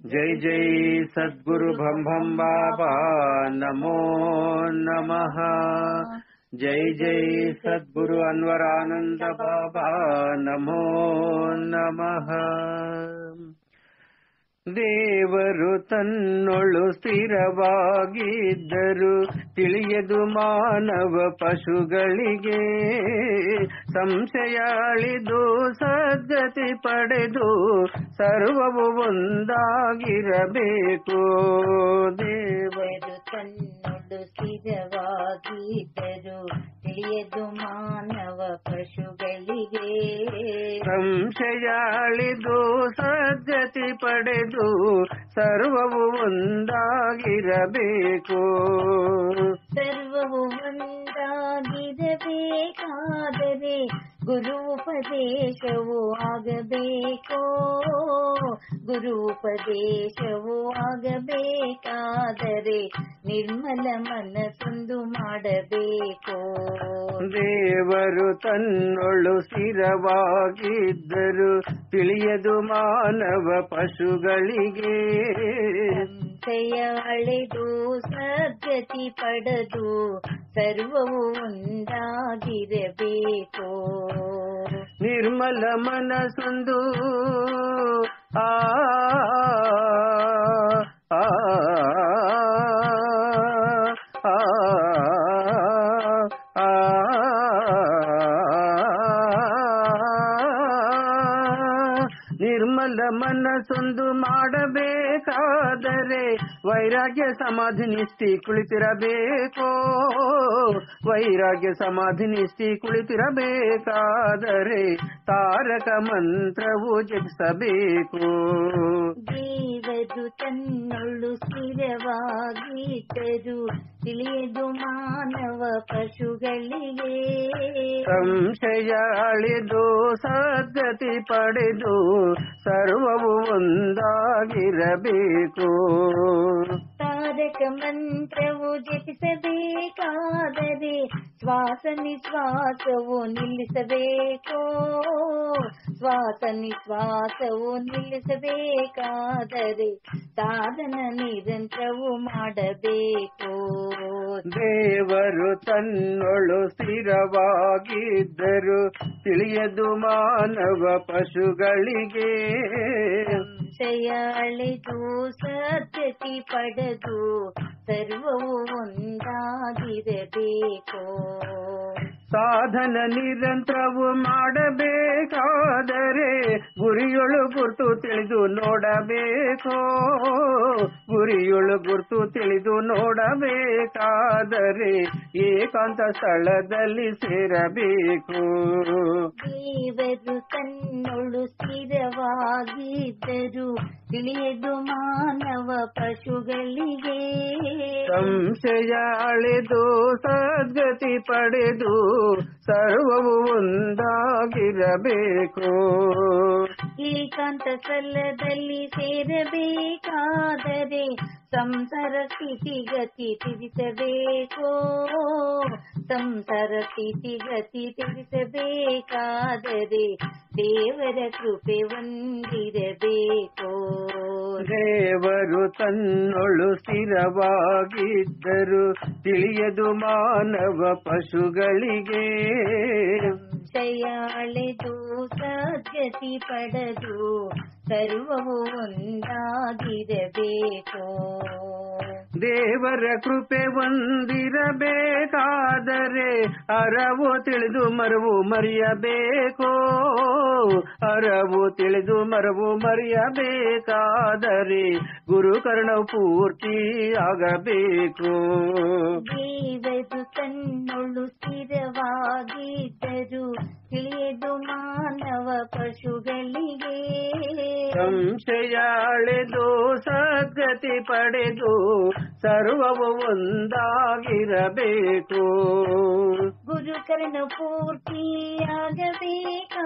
ಜೈ ಜೈ ಸದ್ಗುರು ಭಂ ಭಂ ಬಾಬಾ ನಮೋ ನಮಃ ಜೈ ಜೈ ಸದ್ಗುರು ಅನ್ವರಾನಂದ ಬಾಬಾ ನಮೋ ನಮಃ ದೇವರು ತನ್ನೊಳು ಸ್ಥಿರವಾಗಿದ್ದರು ತಿಳಿಯದು ಮಾನವ ಪಶುಗಳಿಗೆ ಸಂಶಯ ಅಳಿದು ಸದ್ಗತಿ ಪಡೆದು ಸರ್ವವು ಒಂದಾಗಿರಬೇಕು ದೇವರು ದೇವರು ತನ್ನೊಡು ಸ್ಥಿರವಾಗಿದ್ದರು ತಿಳಿಯದು ಮಾನವ ಪಶುಗಳಿಗೆ ಸಂಶಯ ಅಳಿದು ಸದ್ಗತಿ ಪಡೆದು ಸರ್ವವು ಒಂದಾಗಿರಬೇಕು ಸರ್ವವು ಒಂದಾಗಿರಬೇಕಾದರೆ ಗುರು ಉಪದೇಶವು ಆಗಬೇಕೋ ಗುರು ಉಪದೇಶವು ಆಗಬೇಕಾದರೆ ನಿರ್ಮಲ ಮನಸ್ಸೊಂದು ಮಾಡಬೇಕು ದೇವರು ತನ್ನೊಳು ಸ್ಥಿರವಾಗಿದ್ದರು ತಿಳಿಯದು ಮಾನವ ಪಶುಗಳಿಗೆ ಸಂಶಯ ಅಳೆದು ಸದ್ಗತಿ ಪಡೆದು ಸರ್ವವು ಒಂದಾಗಿರಬೇಕು ನಿರ್ಮಲ ಮನಸ್ಸೊಂದು ಆ ಆ, ಆ, ಆ, ನಿರ್ಮಲ ಮನಸ್ಸೊಂದು ಮಾಡಬೇಕಾದರೆ ವೈರಾಗ್ಯ ಸಮಾಧಿ ನಿಷ್ಠಿ ಕುಳಿತಿರಬೇಕೋ ವೈರಾಗ್ಯ ಸಮಾಧಿ ನಿಷ್ಠಿ ಕುಳಿತಿರಬೇಕಾದರೆ ತಾರಕ ಮಂತ್ರವು ಜಪಿಸಬೇಕು ದೇವರು ತನ್ನೊಳ್ಳು ಸ್ಥಿರವಾಗಿದ್ದರು ತಿಳಿಯದು ಮಾನವ ಪಶುಗಳಿಗೆ ಸಂಶಯ ಅಳಿದು ಸದ್ಗತಿ ಪಡೆದು ಸರ್ವವು ಒಂದಾಗಿರಬೇಕು ತಾರಕ ಮಂತ್ರವು ಜಪಿಸಬೇಕಾದರೆ ಶ್ವಾಸ ನಿಶ್ವಾಸವು ನಿಲ್ಲಿಸಬೇಕು ಶ್ವಾಸ ನಿಶ್ವಾಸವು ನಿಲ್ಲಿಸಬೇಕಾದರೆ ಸಾಧನ ನಿರಂತರವು ಮಾಡಬೇಕು ದೇವರು ತನ್ನೊಳು ಸ್ಥಿರವಾಗಿದ್ದರು ತಿಳಿಯದು ಮಾನವ ಪಶುಗಳಿಗೆ ಸಂಶಯ ಅಳೆದು ಸದ್ಗತಿ ಪಡೆದು ಸರ್ವವು ಒಂದಾಗಿರಬೇಕು ಸಾಧನ ನಿರಂತರವು ಮಾಡಬೇಕಾದರೆ ಗುರಿಯೊಳು ಗುರ್ತು ತಿಳಿದು ನೋಡಬೇಕು ಗುರಿಯೊಳು ಗುರ್ತು ತಿಳಿದು ನೋಡಬೇಕಾದರೆ ಏಕಾಂತ ಸ್ಥಳದಲ್ಲಿ ಸೇರಬೇಕು ದೇವರು ತನ್ನೊಳು ಸ್ಥಿರವಾಗಿದ್ದರು ತಿಳಿಯದು ಮಾನವ ಪಶುಗಳಿಗೆ ಸಂಶಯ ಅಳೆದು ಸದ್ಗತಿ ಪಡೆದು ಸರ್ವವು ಒಂದಾಗಿರಬೇಕು ಏಕಾಂತ ಸ್ಥಳದಲ್ಲಿ ಸೇರಬೇಕಾದರೆ ಸಂಸಾರ ಸ್ಥಿತಿಗತಿ ತಿಳಿಸಬೇಕು ಸಂಸಾರ ಸ್ಥಿತಿಗತಿ ತಿಳಿಸಬೇಕಾದರೆ ದೇವರ ಕೃಪೆ ಹೊಂದಿರಬೇಕು ದೇವರು ತನ್ನೊಳು ಸ್ಥಿರವಾಗಿದ್ದರು ತಿಳಿಯದು ಮಾನವ ಪಶುಗಳಿಗೆ ಸಂಶಯ ಅಳೆದು ಸದ್ಗತಿ ಪಡೆದು ಸರ್ವವು ಒಂದಾಗಿರಬೇಕು ದೇವರ ಕೃಪೆ ಹೊಂದಿರಬೇಕಾದರೆ ಅರವು ತಿಳಿದು ಮರವು ಮರೆಯಬೇಕು ಅರವು ತಿಳಿದು ಮರವು ಮರೆಯಬೇಕಾದರೆ ಗುರು ಕರ್ಣವು ಪೂರ್ತಿ ಆಗಬೇಕು ದೇವರು ತನ್ನೊಳು ಸ್ಥಿರವಾಗಿದ್ದರು ತಿಳಿಯದು ಮಾನವ ಪಶುಗಳಿಗೆ ಸಂಶಯ ಅಳೆದು ಸದ್ಗತಿ ಪಡೆದು ಸರ್ವವು ಒಂದಾಗಿರಬೇಕು ಗುರುಕರಣ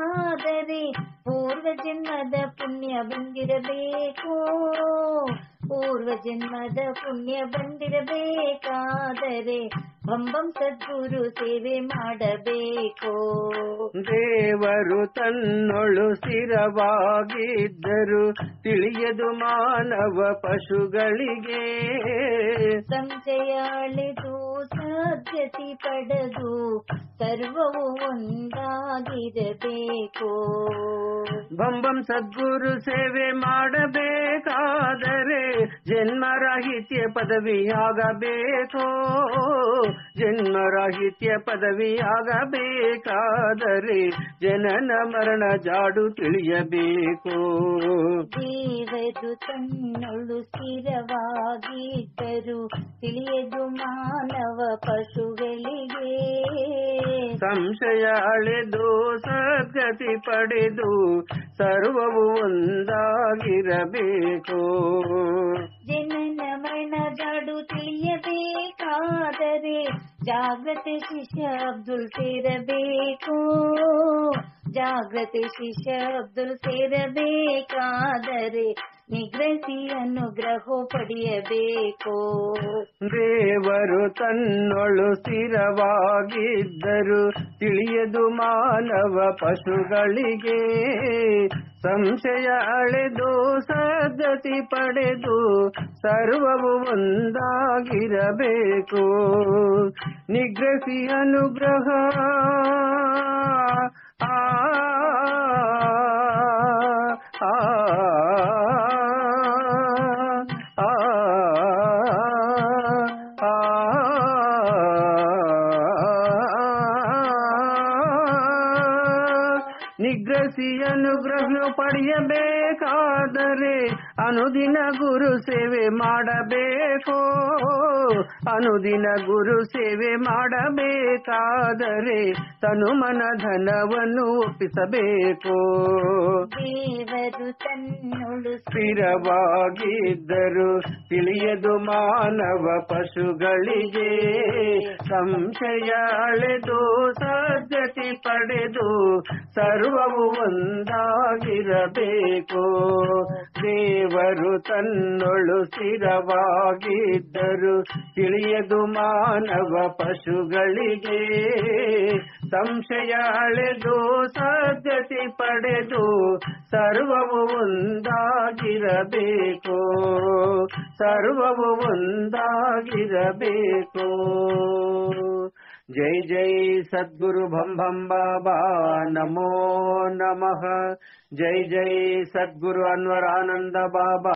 ಪೂರ್ತಿಯಾಗಬೇಕಾದರೆ ಪೂರ್ವ ಜನ್ಮದ ಪುಣ್ಯ ಬಂದಿರಬೇಕು ಪೂರ್ವ ಜನ್ಮದ ಪುಣ್ಯ ಬಂದಿರಬೇಕಾದರೆ ಬಂಬಂ ಸದ್ಗುರು ಸೇವೆ ಮಾಡಬೇಕು ದೇವರು ತನ್ನೊಳು ಸ್ಥಿರವಾಗಿದ್ದರು ತಿಳಿಯದು ಮಾನವ ಪಶುಗಳಿಗೆ ಸಂಶಯಾಳೆದು ಸದ್ಗತಿ ಪಡೆದು ಸರ್ವವು ಒಂದಾಗಿರಬೇಕು ಬಂಬಂ ಸದ್ಗುರು ಸೇವೆ ಮಾಡಬೇಕಾದರೆ ಜನ್ಮರಾಹಿತ್ಯ ಪದವಿಯಾಗಬೇಕು ಜನ್ಮರಾಹಿತ್ಯ ಪದವಿಯಾಗಬೇಕಾದರೆ ಜನನ ಮರಣ ಜಾಡು ತಿಳಿಯಬೇಕು ದೇವರು ತನ್ನೊಳು ಸ್ಥಿರವಾಗಿದ್ದರು ತಿಳಿಯದು ಮಾನವ ಪಶುಗಳಿಗೆ ಸಂಶಯ ಅಳೆದು ಸದ್ಗತಿ ಪಡೆದು ಸರ್ವವು ಒಂದಾಗಿರಬೇಕು ಜನನ ಮರಣ ಜಾಡು ತಿಳಿಯಬೇಕಾದರೆ ಜಾಗ್ರತೆ ಶಿಷ್ಯ ಅಬ್ದುಲ್ ಸೇರಬೇಕು ಜಾಗ್ರತೆ ಶಿಷ್ಯ ಅಬ್ದುಲ್ ಸೇರಬೇಕಾದರೆ ನಿಗ್ರಹಿಸಿ ಅನುಗ್ರಹ ಪಡೆಯಬೇಕು ದೇವರು ತನ್ನೊಳು ಸ್ಥಿರವಾಗಿದ್ದರು ತಿಳಿಯದು ಮಾನವ ಪಶುಗಳಿಗೆ ಸಂಶಯ ಅಳೆದು ಸದ್ಗತಿ ಪಡೆದು ಸರ್ವವು ಒಂದಾಗಿರಬೇಕು ನಿಗ್ರಹಿಸಿ ಅನುಗ್ರಹ ಆ ಆ ಆ ಆ ನಿಗ್ರಹಿಸಿ ಅನುಗ್ರಹ ಪಡೆಯಬೇಕಾದರೆ ಅನುದಿನ ಗುರು ಸೇವೆ ಮಾಡಬೇಕು ಅನುದಿನ ಗುರು ಸೇವೆ ಮಾಡಬೇಕಾದರೆ ತನುಮನ ಧನವನ್ನು ಒಪ್ಪಿಸಬೇಕು ದೇವರು ತನ್ನೊಳು ಸ್ಥಿರವಾಗಿದ್ದರು ತಿಳಿಯದು ಮಾನವ ಪಶುಗಳಿಗೆ ಸಂಶಯ ಅಳೆದು ಸದ್ಗತಿ ಪಡೆದು ಸರ್ವವು ಒಂದಾಗಿರಬೇಕು ದೇವರು ತನ್ನೊಳು ಸ್ಥಿರವಾಗಿದ್ದರು ತಿಳಿಯದು ಮಾನವ ಪಶುಗಳಿಗೆ ಸಂಶಯ ಅಳೆದು ಸದ್ಗತಿ ಪಡೆದು ಸರ್ವವು ಒಂದಾಗಿರಬೇಕು ಸರ್ವವು ಒಂದಾಗಿರಬೇಕು ಜೈ ಜೈ ಸದ್ಗುರು ಭಂ ಭಂ ಬಾಬಾ ನಮೋ ನಮಃ ಜೈ ಜೈ ಸದ್ಗುರು ಅನ್ವರಾನಂದ ಬಾಬಾ